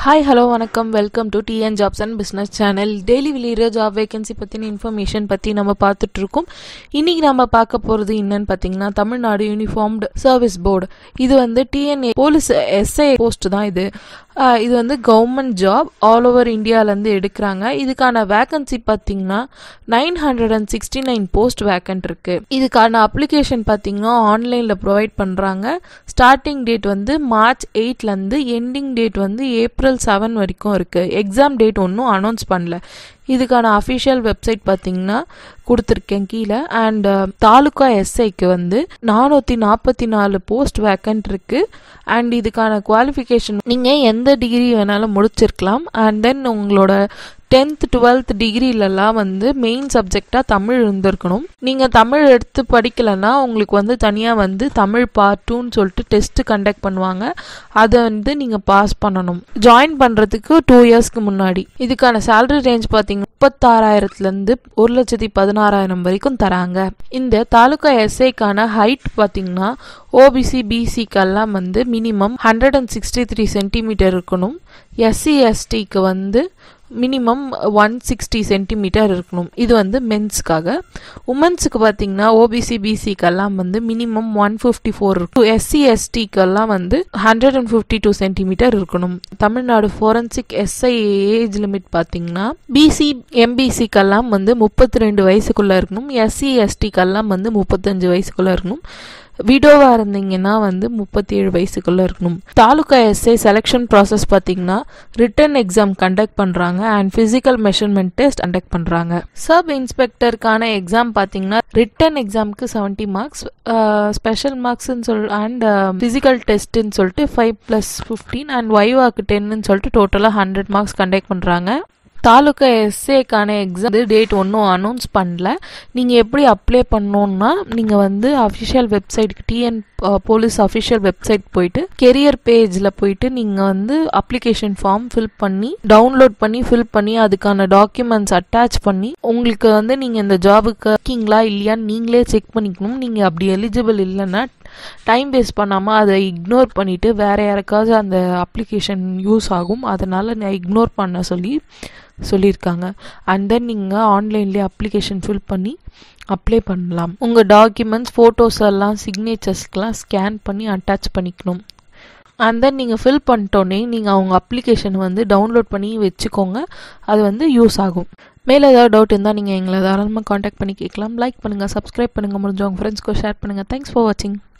hi hello வணக்கம் welcome to TN jobs and business channel daily வெளியிற job vacancy பற்றின information பற்றி நம்ம பார்த்துட்ருக்கோம் இன்றைக்கி நம்ம பார்க்க போகிறது என்னன்னு பார்த்தீங்கன்னா தமிழ்நாடு யூனிஃபார்ம்டு சர்வீஸ் போர்டு இது வந்து டிஎன்ஏ போலீஸ் எஸ்ஐ போஸ்ட் தான் இது ஆஹ் இது வந்து கவர்மெண்ட் ஜாப் ஆல் ஓவர் இந்தியாவிலேருந்து எடுக்கிறாங்க இதுக்கான வேகன்சி பார்த்தீங்கன்னா nine hundred and sixty nine post vacant இருக்குது இதுக்கான அப்ளிகேஷன் பார்த்தீங்கன்னா ஆன்லைனில் ப்ரொவைட் பண்ணுறாங்க ஸ்டார்டிங் டேட் வந்து மார்ச் எயிட்லேருந்து எண்டிங் டேட் வந்து ஏப்ரல் செவன் வரைக்கும் இருக்குது எக்ஸாம் டேட் ஒன்றும் அனௌன்ஸ் பண்ணல இதுக்கான அஃபிஷியல் வெப்சைட் பார்த்தீங்கன்னா கொடுத்துருக்கேன் கீழே அண்ட் தாலுகா எஸ்ஐக்கு வந்து நானூற்றி நாற்பத்தி நாலு போஸ்ட் வேக்கன்ட் இருக்குது அண்ட் இதுக்கான குவாலிஃபிகேஷன் நீங்கள் எந்த டிகிரி வேணாலும் முடிச்சிருக்கலாம் அண்ட் தென் உங்களோட டென்த் டுவெல்த் டிகிரிலலாம் வந்து மெயின் சப்ஜெக்டாக தமிழ் இருந்திருக்கணும் நீங்கள் தமிழ் எடுத்து படிக்கலைன்னா உங்களுக்கு வந்து தனியாக வந்து தமிழ் பார்ட் டூன்னு சொல்லிட்டு டெஸ்ட் கண்டக்ட் பண்ணுவாங்க அதை வந்து நீங்கள் பாஸ் பண்ணணும் ஜாயின் பண்ணுறதுக்கு டூ இயர்ஸ்க்கு முன்னாடி இதுக்கான சேலரி ரேஞ்ச் பார்த்தீங்கன்னா முப்பத்தாறாயிரத்துலேருந்து ஒரு லட்சத்தி பதினாறாயிரம் வரைக்கும் தராங்க இந்த தாலுகா எஸ்ஐக்கான ஹைட் பார்த்தீங்கன்னா ஓபிசி பிசிக்கெல்லாம் வந்து minimum hundred and sixty three centimetre இருக்கணும் எஸ்சி எஸ்டிக்கு வந்து மினிமம் ஒன் சிக்ஸ்டி சென்டிமீட்டர் இருக்கணும் இது வந்து மென்ஸ்க்காக உமன்ஸுக்கு பார்த்தீங்கன்னா ஓபிசி பிசிக்கெல்லாம் வந்து மினிமம் ஒன் ஃபிஃப்டி ஃபோர் இருக்கும் எஸ்சி எஸ்டிக்கெல்லாம் வந்து hundred and fifty two centimetre இருக்கணும் Tamil Nadu forensic SI age limit பார்த்தீங்கன்னா பிசி எம்பிசிக்கெல்லாம் வந்து முப்பத்தி ரெண்டு வயசுக்குள்ளே இருக்கணும் எஸ்சி எஸ்டிக்கெல்லாம் வந்து முப்பத்தஞ்சு வயசுக்குள்ளே இருக்கணும் விடோவாக இருந்தீங்கன்னா வந்து முப்பத்தி ஏழு வயசுக்குள்ளே இருக்கணும் தாலுகா எஸ்ஐ செலெக்ஷன் ப்ராசஸ் பார்த்தீங்கன்னா ரிட்டன் எக்ஸாம் கண்டக்ட் பண்ணுறாங்க and physical measurement test conduct பண்ணுறாங்க சப் இன்ஸ்பெக்டருக்கான எக்ஸாம் பார்த்தீங்கன்னா ரிட்டன் எக்ஸாமுக்கு செவன்ட்டி மார்க்ஸ் ஸ்பெஷல் மார்க்ஸ்ன்னு சொல் அண்ட் ஃபிசிக்கல் டெஸ்ட்டுன்னு சொல்லிட்டு ஃபைவ் ப்ளஸ் ஃபிஃப்டீன் அண்ட் வைவாக்கு டென்னு சொல்லிட்டு டோட்டலாக ஹண்ட்ரட் மார்க்ஸ் கண்டக்ட் பண்ணுறாங்க தாலுக்கா எஸ்ஏக்கான எக்ஸாம் டேட் ஒன்றும் அனௌன்ஸ் பண்ணல நீங்கள் எப்படி அப்ளை பண்ணோன்னா நீங்கள் வந்து அஃபிஷியல் வெப்சைட்டுக்கு டிஎன் போலீஸ் அஃபிஷியல் வெப்சைட் போயிட்டு கெரியர் பேஜில் போயிட்டு நீங்கள் வந்து அப்ளிகேஷன் ஃபார்ம் ஃபில் பண்ணி டவுன்லோட் பண்ணி ஃபில் பண்ணி அதுக்கான டாக்குமெண்ட்ஸ் அட்டாச் பண்ணி உங்களுக்கு வந்து நீங்கள் இந்த ஜாபுக்கு இருக்கீங்களா இல்லையான்னு நீங்களே செக் பண்ணிக்கணும் நீங்கள் அப்படி எலிஜிபிள் இல்லைன்னா டைம் வேஸ்ட் பண்ணாமல் அதை இக்னோர் பண்ணிவிட்டு வேறு யாருக்காவது அந்த அப்ளிகேஷன் யூஸ் ஆகும் அதனால் நான் இக்னோர் பண்ண சொல்லி சொல்லியிருக்காங்க அண்ட் தென் நீங்கள் ஆன்லைன்லேயே அப்ளிகேஷன் ஃபில் பண்ணி அப்ளை பண்ணலாம் உங்கள் டாக்குமெண்ட்ஸ் ஃபோட்டோஸ் எல்லாம் சிக்னேச்சர்ஸ்க்கெலாம் ஸ்கேன் பண்ணி அட்டாச் பண்ணிக்கணும் அண்ட் தென் நீங்கள் ஃபில் பண்ணிட்டோன்னே நீங்கள் அவங்க அப்ளிகேஷன் வந்து டவுன்லோட் பண்ணி வச்சுக்கோங்க அது வந்து யூஸ் ஆகும் மேலே ஏதாவது டவுட் இருந்தால் நீங்கள் எங்களை தாராளமாக காண்டாக்ட் பண்ணி கேட்கலாம் லைக் பண்ணுங்கள் சப்ஸ்கிரைப் பண்ணுங்கள் முடிஞ்சவங்க ஃப்ரெண்ட்ஸ்க்கு ஷேர் பண்ணுங்கள் தேங்க்ஸ் ஃபார் வாட்சிங்